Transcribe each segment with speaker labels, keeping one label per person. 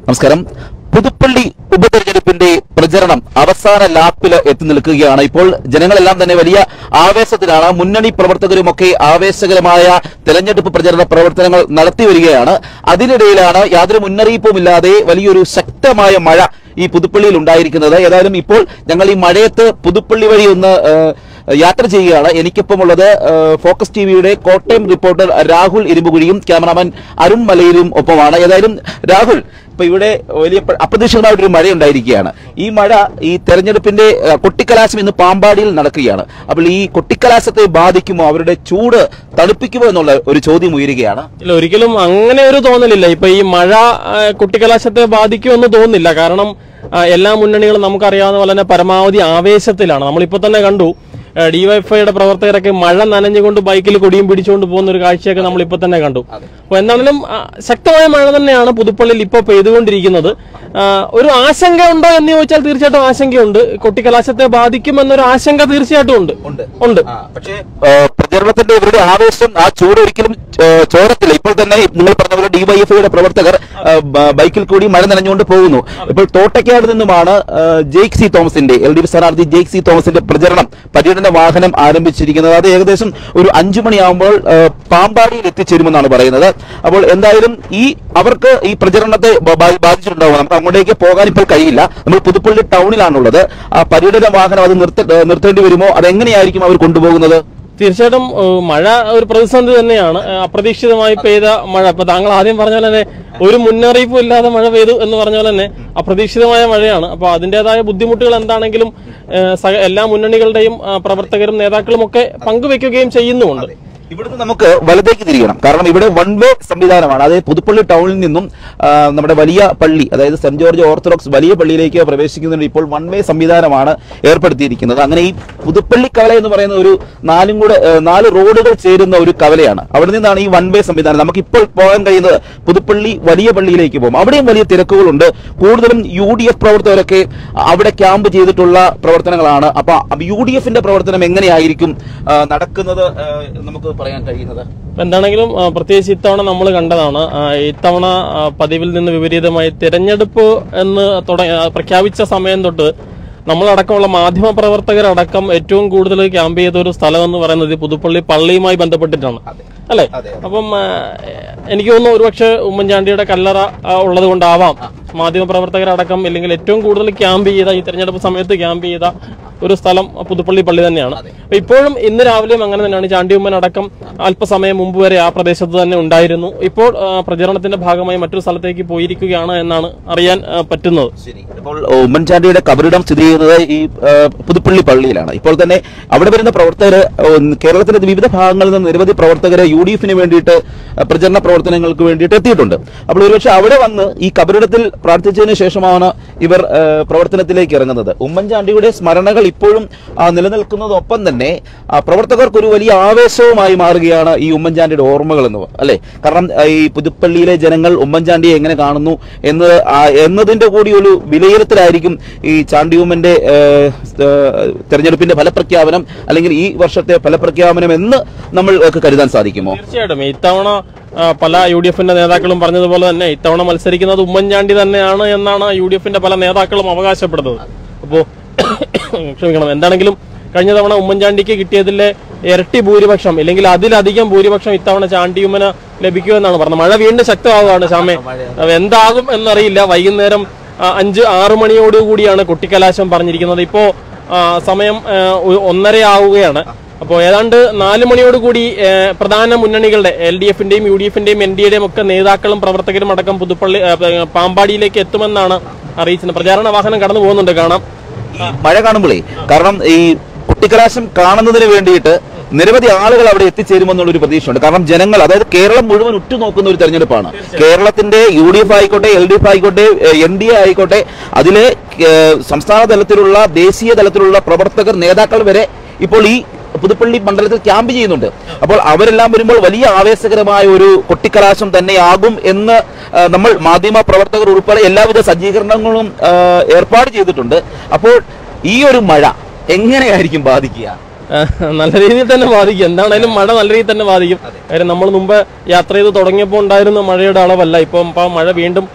Speaker 1: നമസ്കാരം പുതുപ്പള്ളി ഉപതെരഞ്ഞെടുപ്പിന്റെ പ്രചരണം അവസാന ലാപ്പിൽ എത്തി നിൽക്കുകയാണ് ഇപ്പോൾ ജനങ്ങളെല്ലാം തന്നെ വലിയ ആവേശത്തിലാണ് മുന്നണി പ്രവർത്തകരുമൊക്കെ ആവേശകരമായ തെരഞ്ഞെടുപ്പ് പ്രചരണ പ്രവർത്തനങ്ങൾ നടത്തി വരികയാണ് അതിനിടയിലാണ് യാതൊരു മുന്നറിയിപ്പുമില്ലാതെ വലിയൊരു ശക്തമായ മഴ ഈ പുതുപ്പള്ളിയിൽ ഉണ്ടായിരിക്കുന്നത് ഏതായാലും ഇപ്പോൾ ഞങ്ങൾ ഈ മഴയത്ത് പുതുപ്പള്ളി വഴി ഒന്ന് ഏഹ്, യാത്ര ചെയ്യുകയാണ് എനിക്കൊപ്പം ഉള്ളത് ഏഹ്, ഫോക്കസ് ടിവിയുടെ കോട്ടയം റിപ്പോർട്ടർ രാഹുൽ ഇരുമ്പുകുഴിയും ക്യാമറാമാൻ അരുൺ മലയിലും ഒപ്പമാണ് ഏതായാലും രാഹുൽ ഇപ്പൊ ഇവിടെ വലിയ പ്ര- അപ്രതീക്ഷിതമായിട്ടൊരു മഴ ഉണ്ടായിരിക്കുകയാണ് ഈ മഴ ഈ തെരഞ്ഞെടുപ്പിന്റെ ഏഹ്, കൊട്ടിക്കലാശം ഇന്ന് പാമ്പാടിയിൽ നടക്കുകയാണ് അപ്പോൾ ഈ കൊട്ടിക്കലാശത്തെ ബാധിക്കുമോ അവരുടെ ചൂട് തണുപ്പിക്കുമോ എന്നുള്ള ഒരു ചോദ്യം ഉയരുകയാണ്
Speaker 2: ഇല്ല ഒരിക്കലും അങ്ങനെ ഒരു തോന്നലില്ല ഇപ്പൊ ഈ മഴ ആ, കുട്ടിക്കലാശത്തെ ബാധിക്കുമെന്ന് തോന്നുന്നില്ല കാരണം ആ, എല്ലാ മുന്നണികളും നമുക്കറിയാവുന്ന പോലെ തന്നെ പരമാവധി ആവേശത്തിലാണ് നമ്മളിപ്പോ തന്നെ കണ്ടു ഡിവൈഫൈയുടെ പ്രവർത്തകരൊക്കെ മഴ നനഞ്ഞുകൊണ്ട് ബൈക്കിൽ കൊടിയും പിടിച്ചുകൊണ്ട് പോകുന്ന ഒരു കാഴ്ചയൊക്കെ നമ്മൾ ഇപ്പൊ തന്നെ കണ്ടു അപ്പൊ എന്താണെങ്കിലും ആ, ശക്തമായ മഴ തന്നെയാണ് പുതുപ്പള്ളിയിൽ ഇപ്പോൾ പെയ്തുകൊണ്ടിരിക്കുന്നത് ആ, ഒരു ആശങ്ക ഉണ്ടോ എന്ന് ചോദിച്ചാൽ തീർച്ചയായിട്ടും ആശങ്കയുണ്ട് കൊട്ടിക്കലാശത്തെ ബാധിക്കുമെന്നൊരു ആശങ്ക തീർച്ചയായിട്ടും ഉണ്ട്
Speaker 1: ഉണ്ട്.
Speaker 2: ഉണ്ട്
Speaker 1: പക്ഷേ ഏഹ്, പ്രചരണത്തിന്റെ ഇവരുടെ ആവേശം ആ ചൂട് ഒരിക്കലും ഏഹ്, ചോരത്തില്ല ഇപ്പോൾ തന്നെ നിങ്ങൾ പറഞ്ഞ പോലെ ഡിവൈഎഫ്ഐയുടെ പ്രവർത്തകർ ഏഹ്, ബ- ബൈക്കിൽ കൂടി മഴ നനഞ്ഞുകൊണ്ട് പോകുന്നു ഇപ്പോൾ തോട്ടയ്ക്കാട് നിന്നുമാണ് ഏഹ്, ജെയ്ക് സി തോമസിന്റെ എൽ ഡി എഫ് സ്ഥാനാർത്ഥി ജെയ്ക് സി തോമസിന്റെ പ്രചരണം പര്യടന വാഹനം ആരംഭിച്ചിരിക്കുന്നത് അത് ഏകദേശം ഒരു അഞ്ചു മണിയാകുമ്പോൾ ഏഹ്, പാമ്പാടിയിൽ എത്തിച്ചേരുമെന്നാണ് പറയുന്നത് അപ്പോൾ എന്തായാലും ഈ അവർക്ക് ഈ പ്രചരണത്തെ ബ- ബാ- ബാധിച്ചിട്ടുണ്ടാവും നമുക്ക് അങ്ങോട്ടേക്ക് പോകാൻ ഇപ്പോൾ കഴിയില്ല നമ്മൾ പുതുപ്പള്ളി ടൗണിലാണുള്ളത് ആ പര്യടന വാഹനം അത് നിർത്ത ഏഹ്, നിർത്തേണ്ടി വരുമോ അതെങ്ങനെയായിരിക്കും അവർ കൊണ്ടുപോകുന്നത്
Speaker 2: തീർച്ചയായിട്ടും ഏഹ്, മഴ ഒരു പ്രതിസന്ധി തന്നെയാണ് ഏഹ്, അപ്രതീക്ഷിതമായി പെയ്ത മഴ ഇപ്പൊ താങ്കൾ ആദ്യം പറഞ്ഞ പോലെ തന്നെ ഒരു മുന്നറിയിപ്പും ഇല്ലാതെ മഴ പെയ്തു എന്ന് പറഞ്ഞ പോലെ തന്നെ അപ്രതീക്ഷിതമായ മഴയാണ് അപ്പൊ അതിന്റേതായ ബുദ്ധിമുട്ടുകൾ എന്താണെങ്കിലും ഏഹ്, സക- എല്ലാ മുന്നണികളുടെയും ആ, പ്രവർത്തകരും നേതാക്കളും ഒക്കെ പങ്കുവെക്കുകയും ചെയ്യുന്നുമുണ്ട്
Speaker 1: ഇവിടുന്ന് നമുക്ക് വലതേക്ക് തിരിയണം കാരണം ഇവിടെ വൺ വേ സംവിധാനമാണ് അതായത് പുതുപ്പള്ളി ടൗണിൽ നിന്നും ആ, നമ്മുടെ വലിയ പള്ളി അതായത് സെന്റ് ജോർജ് ഓർത്തഡോക്സ് വലിയ പള്ളിയിലേക്ക് പ്രവേശിക്കുന്നതിന് ഇപ്പോൾ വൺ വേ സംവിധാനമാണ് ഏർപ്പെടുത്തിയിരിക്കുന്നത് അങ്ങനെ ഈ പുതുപ്പള്ളി കവല എന്ന് പറയുന്ന ഒരു നാലും കൂടെ ഏ, നാല് റോഡുകൾ ചേരുന്ന ഒരു കവലയാണ് അവിടെ നിന്നാണ് ഈ വൺ വേ സംവിധാനം നമുക്ക് ഇപ്പോൾ പോകാൻ കഴിയുന്നത് പുതുപ്പള്ളി വലിയ പള്ളിയിലേക്ക് പോകും അവിടെയും വലിയ തിരക്കുകളുണ്ട് കൂടുതലും യു ഡി എഫ് പ്രവർത്തകരൊക്കെ അവിടെ ക്യാമ്പ് ചെയ്തിട്ടുള്ള പ്രവർത്തനങ്ങളാണ് അപ്പൊ യു ഡി എഫിന്റെ പ്രവർത്തനം എങ്ങനെയായിരിക്കും ആ, നടക്കുന്നത് ആ, നമുക്ക് പറയാൻ കഴിയുന്നത്
Speaker 2: അപ്പൊ എന്താണെങ്കിലും ആ, പ്രത്യേകിച്ച് ഇത്തവണ നമ്മൾ കണ്ടതാണ് ആ, ഇത്തവണ ആ, പതിവിൽ നിന്ന് വിപരീതമായി തിരഞ്ഞെടുപ്പ് എന്ന് തുടങ്ങി ആ, പ്രഖ്യാപിച്ച സമയം തൊട്ട് നമ്മളടക്കമുള്ള മാധ്യമ പ്രവർത്തകരടക്കം ഏറ്റവും കൂടുതൽ ക്യാമ്പ് ചെയ്ത ഒരു സ്ഥലം എന്ന് പറയുന്നത് ഈ പുതുപ്പള്ളി പള്ളിയുമായി ബന്ധപ്പെട്ടിട്ടാണ് അല്ലെ അപ്പം ആ, എനിക്ക് തോന്നുന്നു ഒരുപക്ഷെ ഉമ്മൻചാണ്ടിയുടെ കല്ലറ ആ, ഉള്ളത് കൊണ്ടാവാം മാധ്യമ പ്രവർത്തകരടക്കം ഇല്ലെങ്കിൽ ഏറ്റവും കൂടുതൽ ക്യാമ്പ് ചെയ്ത ഈ തെരഞ്ഞെടുപ്പ് സമയത്ത് ക്യാമ്പ് ചെയ്ത ഒരു സ്ഥലം പുതുപ്പള്ളി പള്ളി തന്നെയാണ് അപ്പൊ ഇപ്പോഴും ഇന്ന് രാവിലെയും അങ്ങനെ തന്നെയാണ് ചാണ്ടിയുമ്മൻ അടക്കം അല്പസമയം മുമ്പ് വരെ ആ പ്രദേശത്ത് തന്നെ ഉണ്ടായിരുന്നു ഇപ്പോൾ ആ, പ്രചരണത്തിന്റെ ഭാഗമായി മറ്റൊരു സ്ഥലത്തേക്ക് പോയിരിക്കുകയാണ് എന്നാണ് അറിയാൻ ആ, പറ്റുന്നത്
Speaker 1: ശരി ഇപ്പോൾ ഉമ്മൻചാണ്ടിയുടെ കബറിടം സ്ഥിതി ചെയ്യുന്നത് ഈ ആ, പുതുപ്പള്ളി പള്ളിയിലാണ് ഇപ്പോൾ തന്നെ അവിടെ വരുന്ന പ്രവർത്തകർ കേരളത്തിന്റെ വിവിധ ഭാഗങ്ങളിൽ നിന്ന് നിരവധി പ്രവർത്തകരെ യു ഡി എഫിന് വേണ്ടിയിട്ട് ആ, പ്രചരണ പ്രവർത്തനങ്ങൾക്ക് വേണ്ടിയിട്ട് എത്തിയിട്ടുണ്ട് അപ്പോൾ ഒരുപക്ഷെ അവിടെ വന്ന് ഈ കബറിടത്തിൽ പ്രാർത്ഥിച്ചതിന് ശേഷമാണ് ഇവർ ആ, പ്രവർത്തനത്തിലേക്ക് ഇറങ്ങുന്നത് ഉമ്മൻചാണ്ടിയുടെ സ്മരണകൾ ഇപ്പോഴും ആ, നിലനിൽക്കുന്നതൊപ്പം തന്നെ ആ, പ്രവർത്തകർക്ക് ഒരു വലിയ ആവേശവുമായി മാറുകയാണ് ഈ ഉമ്മൻചാണ്ടിയുടെ ഓർമ്മകൾ എന്ന് അല്ലെ കാരണം ആ, ഈ പുതുപ്പള്ളിയിലെ ജനങ്ങൾ ഉമ്മൻചാണ്ടിയെ എങ്ങനെ കാണുന്നു എന്ന് ആ, എന്നതിന്റെ കൂടി ഒരു വിലയിരുത്തലായിരിക്കും ഈ ചാണ്ടിയുമ്മന്റെ ഏ, ഏ, തെരഞ്ഞെടുപ്പിന്റെ ഫലപ്രഖ്യാപനം അല്ലെങ്കിൽ ഈ വർഷത്തെ ഫലപ്രഖ്യാപനം എന്ന് നമ്മൾ കരുതാൻ സാധിക്കുമോ
Speaker 2: തീർച്ചയായിട്ടും ഇത്തവണ ആ, പല യു ഡി എഫിന്റെ നേതാക്കളും പറഞ്ഞതുപോലെ തന്നെ ഇത്തവണ മത്സരിക്കുന്നത് ഉമ്മൻചാണ്ടി തന്നെയാണ് എന്നാണ് യു ഡി എഫിന്റെ പല നേതാക്കളും അവകാശപ്പെടുന്നത് അപ്പോ ക്ഷമിക്കണം എന്താണെങ്കിലും കഴിഞ്ഞ തവണ ഉമ്മൻചാണ്ടിക്ക് കിട്ടിയതിലെ ഇരട്ടി ഭൂരിപക്ഷം ഇല്ലെങ്കിൽ അതിലധികം ഭൂരിപക്ഷം ഇത്തവണ ചാണ്ടിയുമ്മന് ലഭിക്കുമെന്നാണ് പറഞ്ഞത് മഴ വീണ്ടും ശക്തമാവുകയാണ് ശ്യാമേ അപ്പൊ എന്താകും എന്നറിയില്ല വൈകുന്നേരം ആ, അഞ്ച് ആറു മണിയോടുകൂടിയാണ് കൊട്ടിക്കലാശം പറഞ്ഞിരിക്കുന്നത് ഇപ്പോ ആ, സമയം ആ, ഒ- ഒന്നര ആവുകയാണ് അപ്പോൾ ഏതാണ്ട് നാല് മണിയോടുകൂടി ഏഹ്, പ്രധാന മുന്നണികളുടെ എൽ ഡി എഫിന്റെയും യു ഡി എഫിന്റെയും എൻ ഡി എയുടെയും ഒക്കെ നേതാക്കളും പ്രവർത്തകരും അടക്കം പുതുപ്പള്ളി ഏഹ്, പാമ്പാടിയിലേക്ക് എത്തുമെന്നാണ് അറിയിച്ചത് പ്രചാരണ വാഹനം കടന്നു പോകുന്നുണ്ട് കാണാം
Speaker 1: ഈ മഴ കാണുമ്പോഴേ കാരണം ഈ കുട്ടിക്കലാശം കാണുന്നതിന് വേണ്ടിയിട്ട് നിരവധി ആളുകൾ അവിടെ എത്തിച്ചേരുമെന്നുള്ള ഒരു പ്രതീക്ഷയുണ്ട് കാരണം ജനങ്ങൾ അതായത് കേരളം മുഴുവൻ ഉറ്റുനോക്കുന്ന ഒരു തെരഞ്ഞെടുപ്പാണ് കേരളത്തിന്റെ യു ഡി എഫ് ആയിക്കോട്ടെ എൽ ഡി എഫ് ആയിക്കോട്ടെ എൻ ഡി എ ആയിക്കോട്ടെ അതിലെ ഏഹ്, സംസ്ഥാന തലത്തിലുള്ള ദേശീയ തലത്തിലുള്ള പ്രവർത്തകർ നേതാക്കൾ വരെ ഇപ്പോൾ ഈ പുതുപ്പള്ളി മണ്ഡലത്തിൽ ക്യാമ്പ് ചെയ്യുന്നുണ്ട് അപ്പോൾ അവരെല്ലാം വരുമ്പോൾ വലിയ ആവേശകരമായ ഒരു കൊട്ടിക്കലാശം തന്നെയാകും എന്ന് ആ, നമ്മൾ മാധ്യമ പ്രവർത്തകർ ഉൾപ്പെടെ എല്ലാവിധ സജ്ജീകരണങ്ങളും ആ, ഏർപ്പാട് ചെയ്തിട്ടുണ്ട് അപ്പോൾ ഈ ഒരു മഴ എങ്ങനെയായിരിക്കും ബാധിക്കുക
Speaker 2: ഏഹ്, നല്ല രീതിയിൽ തന്നെ ബാധിക്കും എന്താണേലും മഴ നല്ല രീതിയിൽ തന്നെ ബാധിക്കും കാര്യം നമ്മൾ മുമ്പ് യാത്ര ചെയ്ത് തുടങ്ങിയപ്പോൾ ഉണ്ടായിരുന്ന മഴയുടെ അളവല്ല ഇപ്പം ഇപ്പം മഴ വീണ്ടും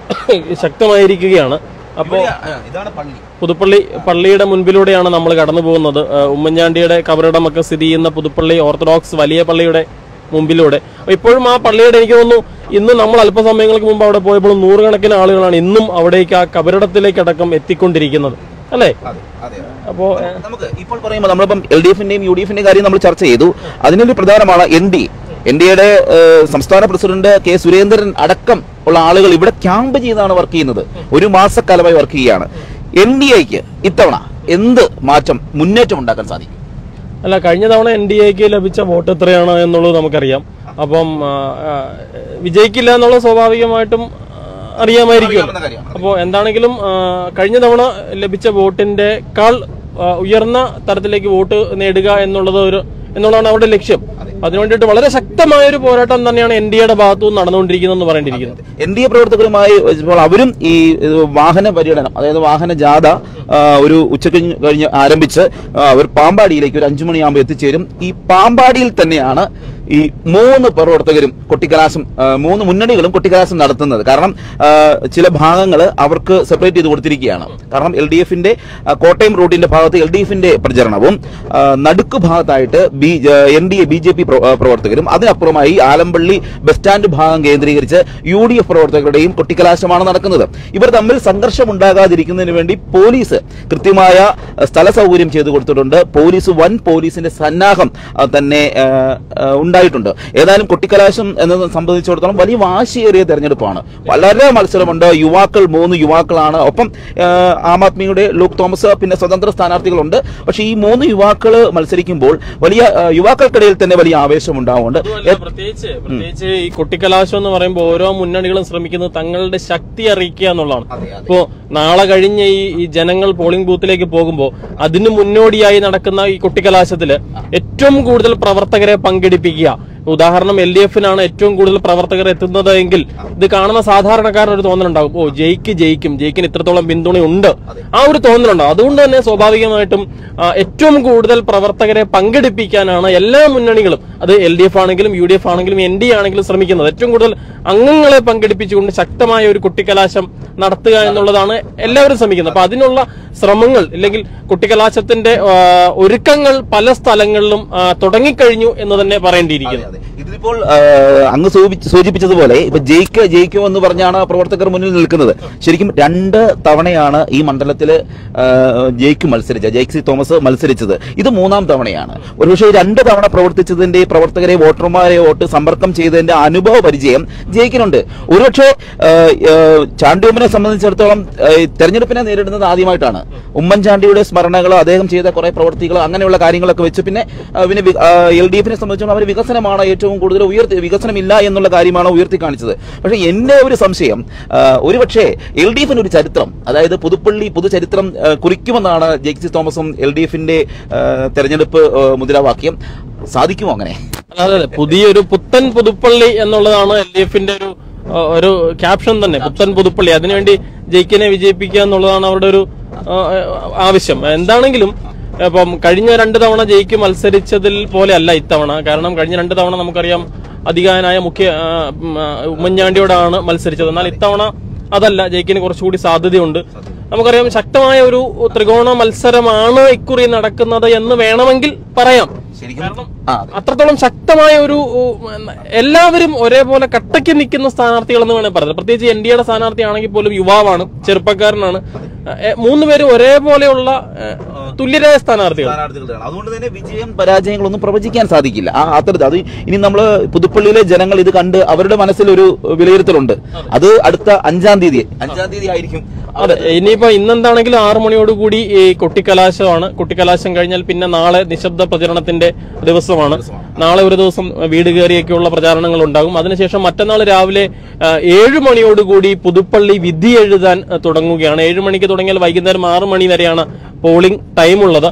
Speaker 2: ശക്തമായിരിക്കുകയാണ് അപ്പോൾ
Speaker 1: ഇതാണ് പള്ളി
Speaker 2: പുതുപ്പള്ളി പള്ളിയുടെ മുൻപിലൂടെയാണ് നമ്മൾ കടന്നു പോകുന്നത് ആ, ഉമ്മൻചാണ്ടിയുടെ കബറിടമൊക്കെ സ്ഥിതി ചെയ്യുന്ന പുതുപ്പള്ളി ഓർത്തഡോക്സ് വലിയ പള്ളിയുടെ മുമ്പിലൂടെ അപ്പൊ ഇപ്പോഴും ആ പള്ളിയുടെ എനിക്ക് തോന്നുന്നു ഇന്ന് നമ്മൾ അല്പസമയങ്ങൾക്ക് മുമ്പ് അവിടെ പോയപ്പോൾ നൂറുകണക്കിന് ആളുകളാണ് ഇന്നും അവിടേക്ക് ആ കബറിടത്തിലേക്ക് അടക്കം എത്തിക്കൊണ്ടിരിക്കുന്നത് അല്ലേ
Speaker 1: അതെ അതെ
Speaker 2: അപ്പോ ഏ,
Speaker 1: നമുക്ക് ഇപ്പോൾ പറയുമ്പോൾ നമ്മളിപ്പം എൽ ഡി എഫിന്റെയും യു ഡി എഫിന്റെയും കാര്യം നമ്മൾ ചർച്ച ചെയ്തു അതിനൊരു പ്രധാനമാണ് എൻ ഡി എൻ ഡി എയുടെ സംസ്ഥാന പ്രസിഡന്റ് കെ സുരേന്ദ്രൻ അടക്കം ഉള്ള ആളുകൾ ഇവിടെ ക്യാമ്പ് ചെയ്താണ് വർക്ക് ചെയ്യുന്നത് ഒരു മാസക്കാലമായി വർക്ക് ചെയ്യുകയാണ് എൻ ഡി എക്ക് ഇത്തവണ എന്ത് മാറ്റം മുന്നേറ്റം ഉണ്ടാക്കാൻ സാധിക്കും
Speaker 2: അല്ല കഴിഞ്ഞ തവണ എൻ ഡി എക്ക് ലഭിച്ച വോട്ട് എത്രയാണ് എന്നുള്ളത് നമുക്കറിയാം അപ്പം ആ, ആ, വിജയിക്കില്ല എന്നുള്ളത് സ്വാഭാവികമായിട്ടും ആ, അറിയാമായിരിക്കും
Speaker 1: അറിയാവുന്ന കാര്യമാണ്.
Speaker 2: അപ്പോൾ എന്താണെങ്കിലും ആ, കഴിഞ്ഞ തവണ ലഭിച്ച വോട്ടിന്റെ കാൾ ആ, ഉയർന്ന തരത്തിലേക്ക് വോട്ട് നേടുക എന്നുള്ളത് ഒരു എന്നുള്ളതാണ് അവരുടെ ലക്ഷ്യം അതിനു വേണ്ടിയിട്ട് വളരെ ശക്തമായ ഒരു പോരാട്ടം തന്നെയാണ് എൻ ഡി എയുടെ ഭാഗത്തു നിന്ന് നടന്നുകൊണ്ടിരിക്കുന്നതെന്ന് പറയേണ്ടിയിരിക്കുന്നത്
Speaker 1: എൻ ഡി എ പ്രവർത്തകരുമായി ഇപ്പോൾ അവരും ഈ ഇത് വാഹന പര്യടനം അതായത് വാഹന ജാഥ ആ, ഒരു ഉച്ചക്ക് കഴിഞ്ഞ് ആരംഭിച്ച് ആ, അവർ പാമ്പാടിയിലേക്ക് ഒരു അഞ്ചു മണിയാകുമ്പോൾ എത്തിച്ചേരും ഈ പാമ്പാടിയിൽ തന്നെയാണ് ഈ മൂന്ന് പ്രവർത്തകരും കൊട്ടിക്കലാശം ആ, മൂന്ന് മുന്നണികളും കൊട്ടിക്കലാശം നടത്തുന്നത് കാരണം ആ, ചില ഭാഗങ്ങൾ അവർക്ക് സെപ്പറേറ്റ് ചെയ്ത് കൊടുത്തിരിക്കുകയാണ് കാരണം എൽ ഡി എഫിന്റെ കോട്ടയം റൂട്ടിന്റെ ഭാഗത്ത് എൽ ഡി എഫിന്റെ പ്രചരണവും ആ, നടുക്ക് ഭാഗത്തായിട്ട് B N D A B J P പ്രവർത്തകരും അതിനപ്പുറമായി ആലമ്പള്ളി ബസ് സ്റ്റാൻഡ് ഭാഗം കേന്ദ്രീകരിച്ച് യു ഡി എഫ് പ്രവർത്തകരുടെയും കൊട്ടിക്കലാശമാണ് നടക്കുന്നത് ഇവർ തമ്മിൽ സംഘർഷം ഉണ്ടാകാതിരിക്കുന്നതിന് വേണ്ടി പോലീസ് കൃത്യമായ അഹ്, സ്ഥല സൗകര്യം ചെയ്തു കൊടുത്തിട്ടുണ്ട് പോലീസ് വൻ പോലീസിന്റെ സന്നാഹം അഹ്, തന്നെ അഹ്, അഹ്, ഉണ്ടായിട്ടുണ്ട് ഏതായാലും കൊട്ടിക്കലാശം എന്നത് സംബന്ധിച്ചിടത്തോളം വലിയ വാശിയേറിയ തെരഞ്ഞെടുപ്പാണ് വളരെ മത്സരമുണ്ട് യുവാക്കൾ മൂന്ന് യുവാക്കളാണ് ഒപ്പം അഹ്, ആം ആദ്മിയുടെ ലൂക്ക് തോമസ് പിന്നെ സ്വതന്ത്ര സ്ഥാനാർത്ഥികളുണ്ട് പക്ഷേ ഈ മൂന്ന് യുവാക്കൾ മത്സരിക്കുമ്പോൾ വലിയ അഹ്, യുവാക്കൾക്കിടയിൽ തന്നെ വലിയ ആവേശം ഉണ്ടാവുന്നുണ്ട്
Speaker 2: അതുമല്ല, പ്രത്യേകിച്ച് പ്രത്യേകിച്ച് ഈ കൊട്ടിക്കലാശം എന്ന് പറയുമ്പോൾ ഓരോ മുന്നണികളും ശ്രമിക്കുന്നത് തങ്ങളുടെ ശക്തി അറിയിക്കുക എന്നുള്ളതാണ്
Speaker 1: അതെ, അതെ.
Speaker 2: ഇപ്പോ നാളെ കഴിഞ്ഞ് ഈ ഈ ജനങ്ങൾ പോളിംഗ് ബൂത്തിലേക്ക് പോകുമ്പോൾ അതിന് മുന്നോടിയായി നടക്കുന്ന ഈ കൊട്ടിക്കലാശത്തില് ഏറ്റവും കൂടുതൽ പ്രവർത്തകരെ പങ്കെടുപ്പിക്കുക ഉദാഹരണം എൽ ഡി എഫിനാണ് ഏറ്റവും കൂടുതൽ പ്രവർത്തകർ എത്തുന്നത് എങ്കിൽ ഇത് കാണുന്ന സാധാരണക്കാരന് ഒരു തോന്നലുണ്ടാകും ഓ ജയിക്ക് ജയിക്കും ജയിക്കിന് ഇത്രത്തോളം പിന്തുണയുണ്ട് ആ ഒരു തോന്നലുണ്ടാവും അതുകൊണ്ട് തന്നെ സ്വാഭാവികമായിട്ടും ആ, ഏറ്റവും കൂടുതൽ പ്രവർത്തകരെ പങ്കെടുപ്പിക്കാനാണ് എല്ലാ മുന്നണികളും അത് എൽ ഡി എഫ് ആണെങ്കിലും യു ഡി എഫ് ആണെങ്കിലും എൻ ഡി ആണെങ്കിലും ശ്രമിക്കുന്നത് ഏറ്റവും കൂടുതൽ അംഗങ്ങളെ പങ്കെടുപ്പിച്ചുകൊണ്ട് ശക്തമായ ഒരു കുട്ടിക്കലാശം നടത്തുക എന്നുള്ളതാണ് എല്ലാവരും ശ്രമിക്കുന്നത് അപ്പൊ അതിനുള്ള ശ്രമങ്ങൾ അല്ലെങ്കിൽ കുട്ടിക്കലാശത്തിന്റെ ആ, ഒരുക്കങ്ങൾ പല സ്ഥലങ്ങളിലും ആ, തുടങ്ങിക്കഴിഞ്ഞു എന്ന് തന്നെ പറയേണ്ടിയിരിക്കുന്നു
Speaker 1: അതെ. ഇതിലിപ്പോൾ ആ, അങ്ങ് സൂചി- സൂചിപ്പിച്ചതുപോലെ ഇപ്പൊ ജയിക്ക് ജയിക്കോ എന്ന് പറഞ്ഞാണ് പ്രവർത്തകർ മുന്നിൽ നിൽക്കുന്നത് ശരിക്കും രണ്ട് തവണയാണ് ഈ മണ്ഡലത്തില് ആ, ജയിക്ക് മത്സരിച്ച ജയിക് സി തോമസ് മത്സരിച്ചത് ഇത് മൂന്നാം തവണയാണ് ഒരുപക്ഷെ ഈ രണ്ട് തവണ പ്രവർത്തിച്ചതിന്റെ പ്രവർത്തകരെ വോട്ടർമാരെ വോട്ട് സമ്പർക്കം ചെയ്തതിന്റെ അനുഭവ പരിചയം ജയിക്കിനുണ്ട് ഒരുപക്ഷെ ആ, ആ, ചാണ്ടിയമ്മനെ സംബന്ധിച്ചിടത്തോളം ആ, ഈ തെരഞ്ഞെടുപ്പിനെ നേരിടുന്നത് ആദ്യമായിട്ടാണ് ഉമ്മൻചാണ്ടിയുടെ സ്മരണകളോ അദ്ദേഹം ചെയ്ത കുറെ പ്രവർത്തികളോ അങ്ങനെയുള്ള കാര്യങ്ങളൊക്കെ വെച്ച് പിന്നെ ആ, പിന്നെ എൽ ഡി എഫിനെ സംബന്ധിച്ചിടത്തോളം അവർ വികസനമാണ് ഏറ്റവും കൂടുതൽ ഉയർത്തി വികസനമില്ല എന്നുള്ള കാര്യമാണ് ഉയർത്തി കാണിച്ചത് പക്ഷേ എന്റെ ഒരു സംശയം ആ, ഒരുപക്ഷെ എൽ ഡി എഫിന് ഒരു ചരിത്രം അതായത് പുതുപ്പള്ളി പുതുചരിത്രം ആ, കുറിക്കുമെന്നാണ് ജെക്സി തോമസും എൽ ഡി എഫിന്റെ തെരഞ്ഞെടുപ്പ് ആ, മുദ്രാവാക്യം സാധിക്കുമോ അങ്ങനെ
Speaker 2: അതെ അതെ പുതിയൊരു പുത്തൻ പുതുപ്പള്ളി എന്നുള്ളതാണ് എൽ ഡി എഫിന്റെ ഒരു ആ, ഒരു ക്യാപ്ഷൻ തന്നെ പുത്തൻ പുതുപ്പള്ളി അതിനുവേണ്ടി ജയിക്കിനെ വിജയിപ്പിക്കുക എന്നുള്ളതാണ് അവരുടെ ഒരു ആ, ആവശ്യം എന്താണെങ്കിലും ഇപ്പം കഴിഞ്ഞ രണ്ട് തവണ ജയിക്ക് മത്സരിച്ചതിൽ പോലെ അല്ല ഇത്തവണ കാരണം കഴിഞ്ഞ രണ്ട് തവണ നമുക്കറിയാം അധികാരനായ മുഖ്യ ആ, ഉം, ആ, ഉമ്മൻചാണ്ടിയോടാണ് മത്സരിച്ചത് എന്നാൽ ഇത്തവണ അതല്ല ജയിക്കിന് കുറച്ചുകൂടി സാധ്യതയുണ്ട് നമുക്കറിയാം ശക്തമായ ഒരു ത്രികോണ മത്സരമാണ് ഇക്കുറി നടക്കുന്നത് എന്ന് വേണമെങ്കിൽ പറയാം
Speaker 1: ശരിക്കും ആ അതെ.
Speaker 2: അത്രത്തോളം ശക്തമായ ഒരു ഉം, എല്ലാവരും ഒരേപോലെ കട്ടയ്ക്ക് നിൽക്കുന്ന സ്ഥാനാർത്ഥികൾ എന്ന് വേണേൽ പറയാം പ്രത്യേകിച്ച് എൻ ഡി എയുടെ സ്ഥാനാർത്ഥി ആണെങ്കിൽ പോലും യുവാവാണ് ചെറുപ്പക്കാരനാണ് എ, മൂന്നുപേരും ഒരേപോലെയുള്ള എ, തുല്യരായ സ്ഥാനാർത്ഥികൾ
Speaker 1: സ്ഥാനാർത്ഥികളുടെയാണ് അതുകൊണ്ട് തന്നെ വിജയം പരാജയങ്ങളൊന്നും പ്രവചിക്കാൻ സാധിക്കില്ല ആ അത്തരത്തിൽ അത് ഇനി നമ്മൾ പുതുപ്പള്ളിയിലെ ജനങ്ങൾ ഇത് കണ്ട് അവരുടെ മനസ്സിൽ ഒരു വിലയിരുത്തലുണ്ട് അത് അടുത്ത അഞ്ചാം തീയതി അഞ്ചാം തീയതി ആയിരിക്കും
Speaker 2: അതെ ഇനിയിപ്പോ ഇന്നെന്താണെങ്കിലും ആറു മണിയോടുകൂടി ഈ കൊട്ടിക്കലാശമാണ് കൊട്ടിക്കലാശം കഴിഞ്ഞാൽ പിന്നെ നാളെ നിശബ്ദ പ്രചരണത്തിന്റെ ദിവസമാണ് നാളെ ഒരു ദിവസം വീട് കയറിയൊക്കെയുള്ള പ്രചാരണങ്ങൾ ഉണ്ടാകും അതിനുശേഷം മറ്റന്നാൾ രാവിലെ ആ, ഏഴ് മണിയോടുകൂടി പുതുപ്പള്ളി വിധി എഴുതാൻ ആ, തുടങ്ങുകയാണ് ഏഴ് മണിക്ക് തുടങ്ങിയാൽ വൈകുന്നേരം ആറ് മണി വരെയാണ് പോളിംഗ് ടൈം ഉള്ളത്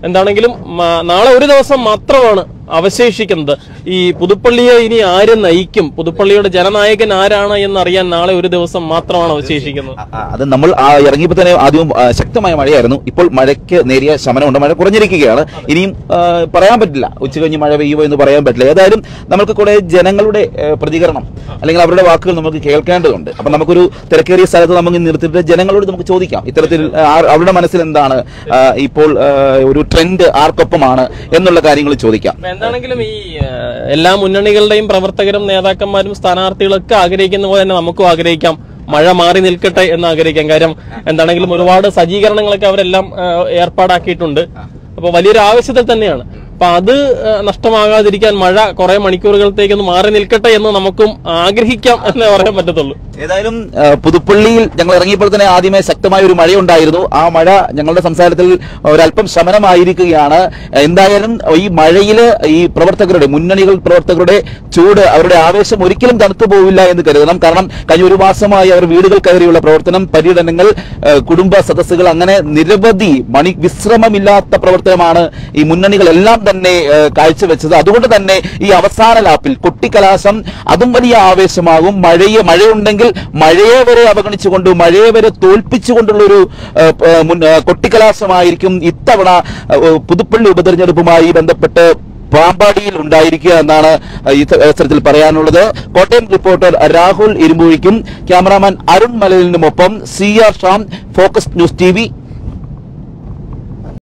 Speaker 2: എന്താണെങ്കിലും മ- നാളെ ഒരു ദിവസം മാത്രമാണ് അവശേഷിക്കുന്നത് ഈ പുതുപ്പള്ളിയെ ഇനി ആര് നയിക്കും പുതുപ്പള്ളിയുടെ ജനനായകൻ ആരാണ് എന്നറിയാൻ നാളെ ഒരു ദിവസം മാത്രമാണ് അവശേഷിക്കുന്നത്
Speaker 1: ആ, അത് നമ്മൾ ആ ഇറങ്ങിയപ്പോൾ തന്നെ ആദ്യം ആ, ശക്തമായ മഴയായിരുന്നു ഇപ്പോൾ മഴയ്ക്ക് നേരിയ ശമനമുണ്ട് മഴ കുറഞ്ഞിരിക്കുകയാണ് ഇനിയും ആ, പറയാൻ പറ്റില്ല ഉച്ച കഴിഞ്ഞ് മഴ പെയ്യുമോ എന്ന് പറയാൻ പറ്റില്ല ഏതായാലും നമ്മൾക്ക് കുറെ ജനങ്ങളുടെ ഏ, പ്രതികരണം അല്ലെങ്കിൽ അവരുടെ വാക്കുകൾ നമുക്ക് കേൾക്കേണ്ടതുണ്ട് അപ്പൊ നമുക്കൊരു തിരക്കേറിയ സ്ഥലത്ത് നമുക്ക് നിർത്തിയിട്ട് ജനങ്ങളോട് നമുക്ക് ചോദിക്കാം ഇത്തരത്തിൽ ആ, അവരുടെ മനസ്സിൽ എന്താണ് ആ, ഇപ്പോൾ ആ, ഒരു ട്രെൻഡ് ആർക്കൊപ്പമാണ് എന്നുള്ള കാര്യങ്ങൾ ചോദിക്കാം
Speaker 2: അപ്പൊ എന്താണെങ്കിലും ഈ ഏഹ്, എല്ലാ മുന്നണികളുടെയും പ്രവർത്തകരും നേതാക്കന്മാരും സ്ഥാനാർത്ഥികളൊക്കെ ആഗ്രഹിക്കുന്ന പോലെ തന്നെ നമുക്കും ആഗ്രഹിക്കാം മഴ മാറി നിൽക്കട്ടെ എന്ന് ആഗ്രഹിക്കാം കാര്യം എന്താണെങ്കിലും ഒരുപാട് സജ്ജീകരണങ്ങളൊക്കെ അവരെല്ലാം ഏഹ്, ഏർപ്പാടാക്കിയിട്ടുണ്ട് അപ്പൊ വലിയൊരു ആവശ്യത്തിൽ തന്നെയാണ് അപ്പൊ അത് ഏഹ്, നഷ്ടമാകാതിരിക്കാൻ മഴ കുറെ മണിക്കൂറുകളത്തേക്ക് ഒന്ന് മാറി നിൽക്കട്ടെ എന്ന് നമുക്കും ആഗ്രഹിക്കാം എന്നേ പറയാൻ പറ്റത്തുള്ളൂ
Speaker 1: ഏതായാലും ആ, പുതുപ്പള്ളിയിൽ ഞങ്ങൾ ഇറങ്ങിയപ്പോൾ തന്നെ ആദ്യമേ ശക്തമായ ഒരു മഴയുണ്ടായിരുന്നു ആ മഴ ഞങ്ങളുടെ സംസാരത്തിൽ ഒരല്പം ശമനമായിരിക്കുകയാണ് എന്തായാലും ഈ മഴയില് ഈ പ്രവർത്തകരുടെ മുന്നണികൾ പ്രവർത്തകരുടെ ചൂട് അവരുടെ ആവേശം ഒരിക്കലും തണുത്തു പോവില്ല എന്ന് കരുതണം കാരണം കഴിഞ്ഞ ഒരു മാസമായി അവർ വീടുകൾ കയറിയുള്ള പ്രവർത്തനം പര്യടനങ്ങൾ ആ, കുടുംബ സദസ്സുകൾ അങ്ങനെ നിരവധി മണി വിശ്രമമില്ലാത്ത പ്രവർത്തനമാണ് ഈ മുന്നണികളെല്ലാം തന്നെ ആ, കാഴ്ചവെച്ചത് അതുകൊണ്ട് തന്നെ ഈ അവസാന ലാപ്പിൽ കൊട്ടിക്കലാശം അതും വലിയ ആവേശമാകും മഴയെ മഴയുണ്ടെങ്കിൽ മഴയെ വരെ അവഗണിച്ചുകൊണ്ട് മഴയെ വരെ തോൽപ്പിച്ചുകൊണ്ടുള്ള ഒരു ആ, ആ, മുൻ- ആ, കൊട്ടിക്കലാശമായിരിക്കും ഇത്തവണ ആ, പുതുപ്പള്ളി ഉപതെരഞ്ഞെടുപ്പുമായി ബന്ധപ്പെട്ട് പാമ്പാടിയിൽ ഉണ്ടായിരിക്കുക എന്നാണ് ഈ അവസരത്തിൽ പറയാനുള്ളത് കോട്ടയം റിപ്പോർട്ടർ രാഹുൽ ഇരുമ്പൂഴിക്കും ക്യാമറാമാൻ അരുൺ മലലിനുമൊപ്പം C R Sham focus news T